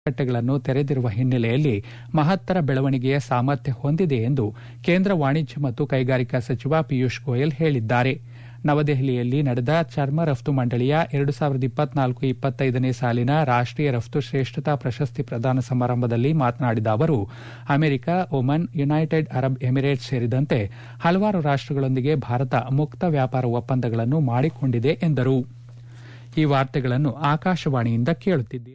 ಮಾರುಕಟ್ಟೆಗಳನ್ನು ತೆರೆದಿರುವ ಹಿನ್ನೆಲೆಯಲ್ಲಿ ಮಹತ್ತರ ಬೆಳವಣಿಗೆಯ ಸಾಮರ್ಥ್ಯ ಹೊಂದಿದೆ ಎಂದು ಕೇಂದ್ರ ವಾಣಿಜ್ಯ ಮತ್ತು ಕೈಗಾರಿಕಾ ಸಚಿವ ಪಿಯೂಷ್ ಗೋಯಲ್ ಹೇಳಿದ್ದಾರೆ ನವದೆಹಲಿಯಲ್ಲಿ ನಡೆದ ಚರ್ಮ ರಫ್ತು ಮಂಡಳಿಯ ಎರಡು ಸಾವಿರದ ಇಪ್ಪತ್ನಾಲ್ಕು ಇಪ್ಪತ್ತೈದನೇ ಸಾಲಿನ ರಾಷ್ಟೀಯ ರಫ್ತು ಶ್ರೇಷ್ಠತಾ ಪ್ರಶಸ್ತಿ ಪ್ರದಾನ ಸಮಾರಂಭದಲ್ಲಿ ಮಾತನಾಡಿದ ಅವರು America Oman United Arab Emirates ಸೇರಿದಂತೆ ಹಲವಾರು ರಾಷ್ಟಗಳೊಂದಿಗೆ ಭಾರತ ಮುಕ್ತ ವ್ಯಾಪಾರ ಒಪ್ಪಂದಗಳನ್ನು ಮಾಡಿಕೊಂಡಿದೆ ಎಂದರು ಈ ವಾರ್ತೆಗಳನ್ನು ಆಕಾಶವಾಣಿಯಿಂದ ಕೇಳುತ್ತಿದ್ದೀರಿ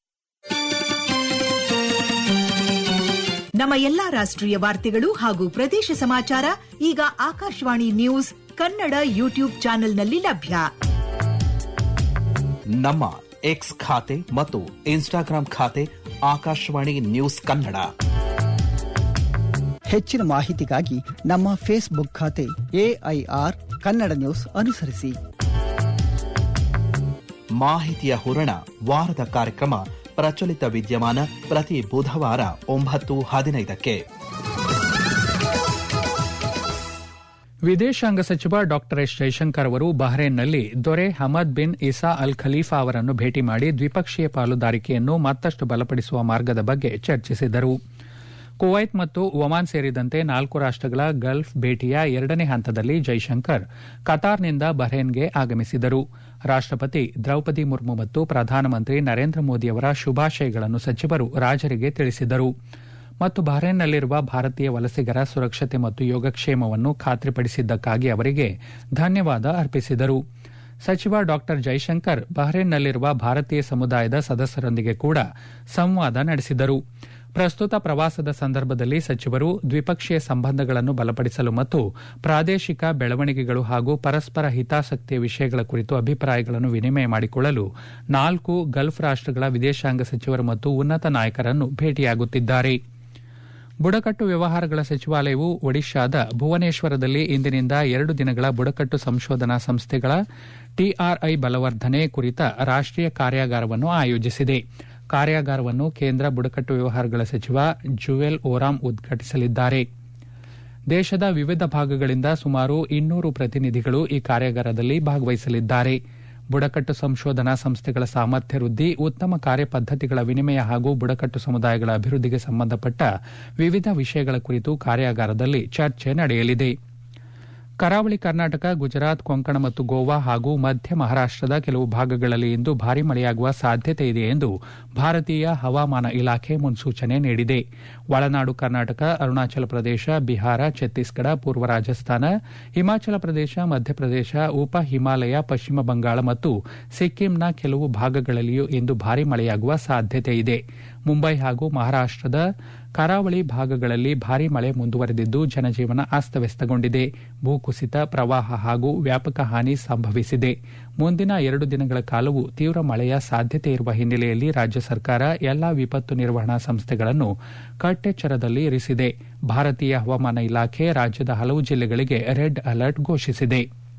ನಮ್ಮ ಎಲ್ಲಾ ರಾಷ್ಟ್ರೀಯ ವಾರ್ತೆಗಳು ಹಾಗೂ ಪ್ರದೇಶ ಸಮಾಚಾರ ಈಗ ಆಕಾಶವಾಣಿ ನ್ಯೂಸ್ ಕನ್ನಡ ಯೂಟ್ಯೂಬ್ ಚಾನೆಲ್ನಲ್ಲಿ ಲಭ್ಯ ನಮ್ಮ ಎಕ್ಸ್ ಖಾತೆ ಮತ್ತು ಇನ್ಸ್ಟಾಗ್ರಾಂ ಖಾತೆ ಆಕಾಶವಾಣಿ ನ್ಯೂಸ್ ಕನ್ನಡ ಹೆಚ್ಚಿನ ಮಾಹಿತಿಗಾಗಿ ನಮ್ಮ ಫೇಸ್ಬುಕ್ ಖಾತೆ ಎಐಆರ್ ಕನ್ನಡ ನ್ಯೂಸ್ ಅನುಸರಿಸಿ ಮಾಹಿತಿಯ ಹೂರಣ ವಾರದ ಕಾರ್ಯಕ್ರಮ ಪ್ರಚಲಿತ ವಿದ್ಯಮಾನ ಪ್ರತಿ ಬುಧವಾರ ಒಂಬತ್ತು ಹದಿನೈದಕ್ಕೆ ವಿದೇಶಾಂಗ ಸಚಿವ ಡಾ ಎಸ್ ಜೈಶಂಕರ್ ಅವರು ಬಹ್ರೇನ್ನಲ್ಲಿ ದೊರೆ Hamad bin Isa al Khalifa ಅವರನ್ನು ಭೇಟಿ ಮಾಡಿ ದ್ವಿಪಕ್ಷೀಯ ಪಾಲುದಾರಿಕೆಯನ್ನು ಮತ್ತಷ್ಟು ಬಲಪಡಿಸುವ ಮಾರ್ಗದ ಬಗ್ಗೆ ಚರ್ಚಿಸಿದರು ಕುವೈತ್ ಮತ್ತು ಒಮಾನ್ ಸೇರಿದಂತೆ ನಾಲ್ಕು ರಾಷ್ಟಗಳ ಗಲ್ಫ್ ಭೇಟಿಯ ಎರಡನೇ ಹಂತದಲ್ಲಿ ಜೈಶಂಕರ್ ಕತಾರ್ನಿಂದ ಬಹ್ರೇನ್ಗೆ ಆಗಮಿಸಿದರು ರಾಷ್ಟಪತಿ ದ್ರೌಪದಿ ಮುರ್ಮು ಮತ್ತು ಪ್ರಧಾನಮಂತ್ರಿ ನರೇಂದ್ರ ಮೋದಿಯವರ ಶುಭಾಶಯಗಳನ್ನು ಸಚಿವರು ರಾಜರಿಗೆ ತಿಳಿಸಿದರು ಮತ್ತು ಬಹ್ರೇನ್ನಲ್ಲಿರುವ ಭಾರತೀಯ ವಲಸಿಗರ ಸುರಕ್ಷತೆ ಮತ್ತು ಯೋಗಕ್ಷೇಮವನ್ನು ಖಾತ್ರಿಪಡಿಸಿದ್ದಕ್ಕಾಗಿ ಅವರಿಗೆ ಧನ್ಯವಾದ ಅರ್ಪಿಸಿದರು ಸಚಿವ ಡಾ ಜೈಶಂಕರ್ ಬಹ್ರೇನ್ನಲ್ಲಿರುವ ಭಾರತೀಯ ಸಮುದಾಯದ ಸದಸ್ಯರೊಂದಿಗೆ ಕೂಡ ಸಂವಾದ ನಡೆಸಿದರು ಪ್ರಸ್ತುತ ಪ್ರವಾಸದ ಸಂದರ್ಭದಲ್ಲಿ ಸಚಿವರು ದ್ವಿಪಕ್ಷೀಯ ಸಂಬಂಧಗಳನ್ನು ಬಲಪಡಿಸಲು ಮತ್ತು ಪ್ರಾದೇಶಿಕ ಬೆಳವಣಿಗೆಗಳು ಹಾಗೂ ಪರಸ್ಪರ ಹಿತಾಸಕ್ತಿಯ ವಿಷಯಗಳ ಕುರಿತು ಅಭಿಪ್ರಾಯಗಳನ್ನು ವಿನಿಮಯ ಮಾಡಿಕೊಳ್ಳಲು ನಾಲ್ಕು ಗಲ್ಫ್ ರಾಷ್ಟಗಳ ವಿದೇಶಾಂಗ ಸಚಿವರು ಮತ್ತು ಉನ್ನತ ನಾಯಕರನ್ನು ಭೇಟಿಯಾಗುತ್ತಿದ್ದಾರೆ ಬುಡಕಟ್ಟು ವ್ಯವಹಾರಗಳ ಸಚಿವಾಲಯವು ಒಡಿಶಾದ ಭುವನೇಶ್ವರದಲ್ಲಿ ಇಂದಿನಿಂದ ಎರಡು ದಿನಗಳ ಬುಡಕಟ್ಟು ಸಂಶೋಧನಾ ಸಂಸ್ಥೆಗಳ ಟಿಆರ್ಐ ಬಲವರ್ಧನೆ ಕುರಿತ ರಾಷ್ಟೀಯ ಕಾರ್ಯಾಗಾರವನ್ನು ಆಯೋಜಿಸಿದೆ ಕಾರ್ಯಾಗಾರವನ್ನು ಕೇಂದ್ರ ಬುಡಕಟ್ಟು ವ್ಯವಹಾರಗಳ ಸಚಿವ ಜುವೆಲ್ ಓರಾಮ್ ಉದ್ಘಾಟಿಸಲಿದ್ದಾರೆ ದೇಶದ ವಿವಿಧ ಭಾಗಗಳಿಂದ ಸುಮಾರು ಇನ್ನೂರು ಪ್ರತಿನಿಧಿಗಳು ಈ ಕಾರ್ಯಾಗಾರದಲ್ಲಿ ಭಾಗವಹಿಸಲಿದ್ದಾರೆ ಬುಡಕಟ್ಟು ಸಂಶೋಧನಾ ಸಂಸ್ಥೆಗಳ ಸಾಮರ್ಥ್ಯ ವೃದ್ಧಿ ಉತ್ತಮ ಕಾರ್ಯಪದ್ದತಿಗಳ ವಿನಿಮಯ ಹಾಗೂ ಬುಡಕಟ್ಟು ಸಮುದಾಯಗಳ ಅಭಿವೃದ್ಧಿಗೆ ಸಂಬಂಧಪಟ್ಟ ವಿವಿಧ ವಿಷಯಗಳ ಕುರಿತು ಕಾರ್ಯಾಗಾರದಲ್ಲಿ ಚರ್ಚೆ ನಡೆಯಲಿದೆ ಕರಾವಳಿ ಕರ್ನಾಟಕ ಗುಜರಾತ್ ಕೊಂಕಣ ಮತ್ತು ಗೋವಾ ಹಾಗೂ ಮಧ್ಯ ಮಹಾರಾಷ್ಟದ ಕೆಲವು ಭಾಗಗಳಲ್ಲಿ ಇಂದು ಭಾರೀ ಮಳೆಯಾಗುವ ಸಾಧ್ಯತೆ ಇದೆ ಎಂದು ಭಾರತೀಯ ಹವಾಮಾನ ಇಲಾಖೆ ಮುನ್ಸೂಚನೆ ನೀಡಿದೆ ಒಳನಾಡು ಕರ್ನಾಟಕ ಅರುಣಾಚಲ ಪ್ರದೇಶ ಬಿಹಾರ ಛತ್ತೀಸ್ಗಢ ಪೂರ್ವ ರಾಜಸ್ಥಾನ ಹಿಮಾಚಲ ಪ್ರದೇಶ ಮಧ್ಯಪ್ರದೇಶ ಉಪ ಹಿಮಾಲಯ ಪಶ್ಚಿಮ ಬಂಗಾಳ ಮತ್ತು ಸಿಕ್ಕಿಂನ ಕೆಲವು ಭಾಗಗಳಲ್ಲಿಯೂ ಇಂದು ಭಾರೀ ಮಳೆಯಾಗುವ ಸಾಧ್ಯತೆ ಇದೆ ಮುಂಬೈ ಹಾಗೂ ಮಹಾರಾಷ್ಟದ ಕರಾವಳಿ ಭಾಗಗಳಲ್ಲಿ ಭಾರೀ ಮಳೆ ಮುಂದುವರೆದಿದ್ದು ಜನಜೀವನ ಅಸ್ತವ್ಯಸ್ತಗೊಂಡಿದೆ ಭೂಕುಸಿತ ಪ್ರವಾಹ ಹಾಗೂ ವ್ಯಾಪಕ ಹಾನಿ ಸಂಭವಿಸಿದೆ ಮುಂದಿನ ಎರಡು ದಿನಗಳ ಕಾಲವು ತೀವ್ರ ಮಳೆಯ ಸಾಧ್ಯತೆ ಇರುವ ಹಿನ್ನೆಲೆಯಲ್ಲಿ ರಾಜ್ಯ ಸರ್ಕಾರ ಎಲ್ಲಾ ವಿಪತ್ತು ನಿರ್ವಹಣಾ ಸಂಸ್ಥೆಗಳನ್ನು ಕಟ್ಟೆಚ್ಚರದಲ್ಲಿ ಇರಿಸಿದೆ ಭಾರತೀಯ ಹವಾಮಾನ ಇಲಾಖೆ ರಾಜ್ಯದ ಹಲವು ಜಿಲ್ಲೆಗಳಿಗೆ ರೆಡ್ ಅಲರ್ಟ್ ಘೋಷಿಸಿದೆ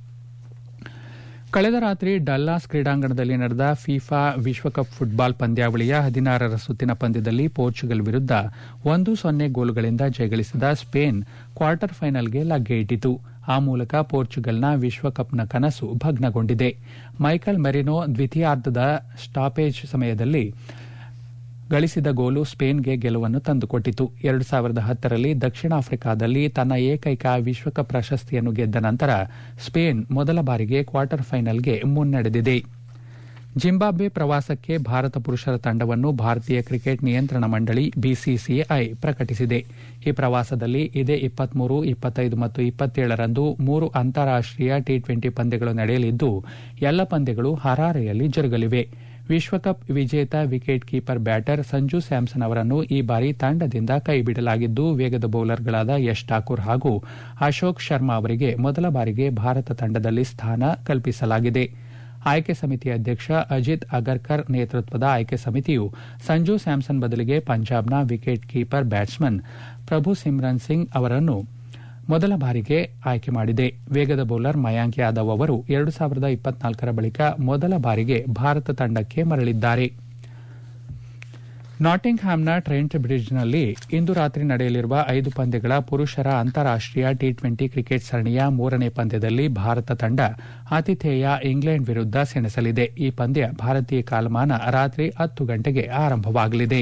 ಕಳೆದ ರಾತ್ರಿ ಡಲ್ಲಾಸ್ ಕ್ರೀಡಾಂಗಣದಲ್ಲಿ ನಡೆದ ಫಿಫಾ ವಿಶ್ವಕಪ್ ಫುಟ್ಬಾಲ್ ಪಂದ್ಯಾವಳಿಯ ಹದಿನಾರರ ಸುತ್ತಿನ ಪಂದ್ಯದಲ್ಲಿ ಪೋರ್ಚುಗಲ್ ವಿರುದ್ಧ ಒಂದು ಸೊನ್ನೆ ಗೋಲುಗಳಿಂದ ಜಯಗಳಿಸಿದ ಸ್ಪೇನ್ ಕ್ವಾರ್ಟರ್ ಫೈನಲ್ಗೆ ಲಗ್ಗೆ ಇಟ್ಟಿತು ಆ ಮೂಲಕ ಪೋರ್ಚುಗಲ್ನ ವಿಶ್ವಕಪ್ನ ಕನಸು ಭಗ್ನಗೊಂಡಿದೆ ಮೈಕಲ್ ಮೆರಿನೋ ದ್ವಿತೀಯಾರ್ಧದ ಸ್ಟಾಪೇಜ್ ಸಮಯದಲ್ಲಿ ಗಳಿಸಿದ ಗೋಲು ಸ್ಪೇನ್ಗೆ ಗೆಲುವನ್ನು ತಂದುಕೊಟ್ಟಿತು ಎರಡು ಸಾವಿರದ ಹತ್ತರಲ್ಲಿ ದಕ್ಷಿಣ ಆಫ್ರಿಕಾದಲ್ಲಿ ತನ್ನ ಏಕೈಕ ವಿಶ್ವಕಪ್ ಪ್ರಶಸ್ತಿಯನ್ನು ಗೆದ್ದ ನಂತರ ಸ್ಪೇನ್ ಮೊದಲ ಬಾರಿಗೆ ಕ್ವಾರ್ಟರ್ ಫೈನಲ್ಗೆ ಮುನ್ನಡೆದಿದೆ ಜಿಂಬಾಬ್ವೆ ಪ್ರವಾಸಕ್ಕೆ ಭಾರತ ಪುರುಷರ ತಂಡವನ್ನು ಭಾರತೀಯ ಕ್ರಿಕೆಟ್ ನಿಯಂತ್ರಣ ಮಂಡಳಿ ಬಿಸಿಸಿಐ ಪ್ರಕಟಿಸಿದೆ ಈ ಪ್ರವಾಸದಲ್ಲಿ ಇದೇ ಇಪ್ಪತ್ಮೂರು ಇಪ್ಪತ್ತೈದು ಮತ್ತು ಇಪ್ಪತ್ತೇಳರಂದು ಮೂರು ಅಂತಾರಾಷ್ಟೀಯ ಟಿ ಟ್ವೆಂಟಿ ಪಂದ್ಯಗಳು ನಡೆಯಲಿದ್ದು ಎಲ್ಲ ಪಂದ್ಯಗಳು ಹರಾರೆಯಲ್ಲಿ ಜರುಗಲಿವೆ ವಿಶ್ವಕಪ್ ವಿಜೇತ wicket keeper batter Sanju Samson ಅವರನ್ನು ಈ ಬಾರಿ ತಂಡದಿಂದ ಕೈಬಿಡಲಾಗಿದ್ದು ವೇಗದ ಬೌಲರ್ಗಳಾದ ಯಶ್ ಠಾಕೂರ್ ಹಾಗೂ ಅಶೋಕ್ ಶರ್ಮಾ ಅವರಿಗೆ ಮೊದಲ ಬಾರಿಗೆ ಭಾರತ ತಂಡದಲ್ಲಿ ಸ್ಥಾನ ಕಲ್ಪಿಸಲಾಗಿದೆ ಆಯ್ಕೆ ಸಮಿತಿಯ ಅಧ್ಯಕ್ಷ ಅಜಿತ್ ಅಗರ್ಕರ್ ನೇತೃತ್ವದ ಆಯ್ಕೆ ಸಮಿತಿಯು ಸಂಜು ಸ್ಯಾಮ್ಸನ್ ಬದಲಿಗೆ ಪಂಜಾಬ್ನ wicket keeper batsman Prabhu Simran Singh ಅವರನ್ನು ಮೊದಲ ಬಾರಿಗೆ ಆಯ್ಕೆ ಮಾಡಿದೆ ವೇಗದ ಬೌಲರ್ ಮಯಾಂಕ್ ಯಾದವ್ ಅವರು ಎರಡು ಸಾವಿರದ ಇಪ್ಪತ್ನಾಲ್ಕರ ಬಳಿಕ ಮೊದಲ ಬಾರಿಗೆ ಭಾರತ ತಂಡಕ್ಕೆ ಮರಳಿದ್ದಾರೆ ನಾಟಿಂಗ್ ಹ್ಯಾಮ್ನ ಟ್ರೆಂಟ್ ಬ್ರಿಡ್ಜ್ನಲ್ಲಿ ಇಂದು ರಾತ್ರಿ ನಡೆಯಲಿರುವ ಐದು ಪಂದ್ಯಗಳ ಪುರುಷರ ಅಂತಾರಾಷ್ಟೀಯ ಟಿ ಟ್ವೆಂಟಿ ಕ್ರಿಕೆಟ್ ಸರಣಿಯ ಮೂರನೇ ಪಂದ್ಯದಲ್ಲಿ ಭಾರತ ತಂಡ ಆತಿಥೇಯ ಇಂಗ್ಲೆಂಡ್ ವಿರುದ್ಧ ಸೆಣಸಲಿದೆ ಈ ಪಂದ್ಯ ಭಾರತೀಯ ಕಾಲಮಾನ ರಾತ್ರಿ ಹತ್ತು ಗಂಟೆಗೆ ಆರಂಭವಾಗಲಿದೆ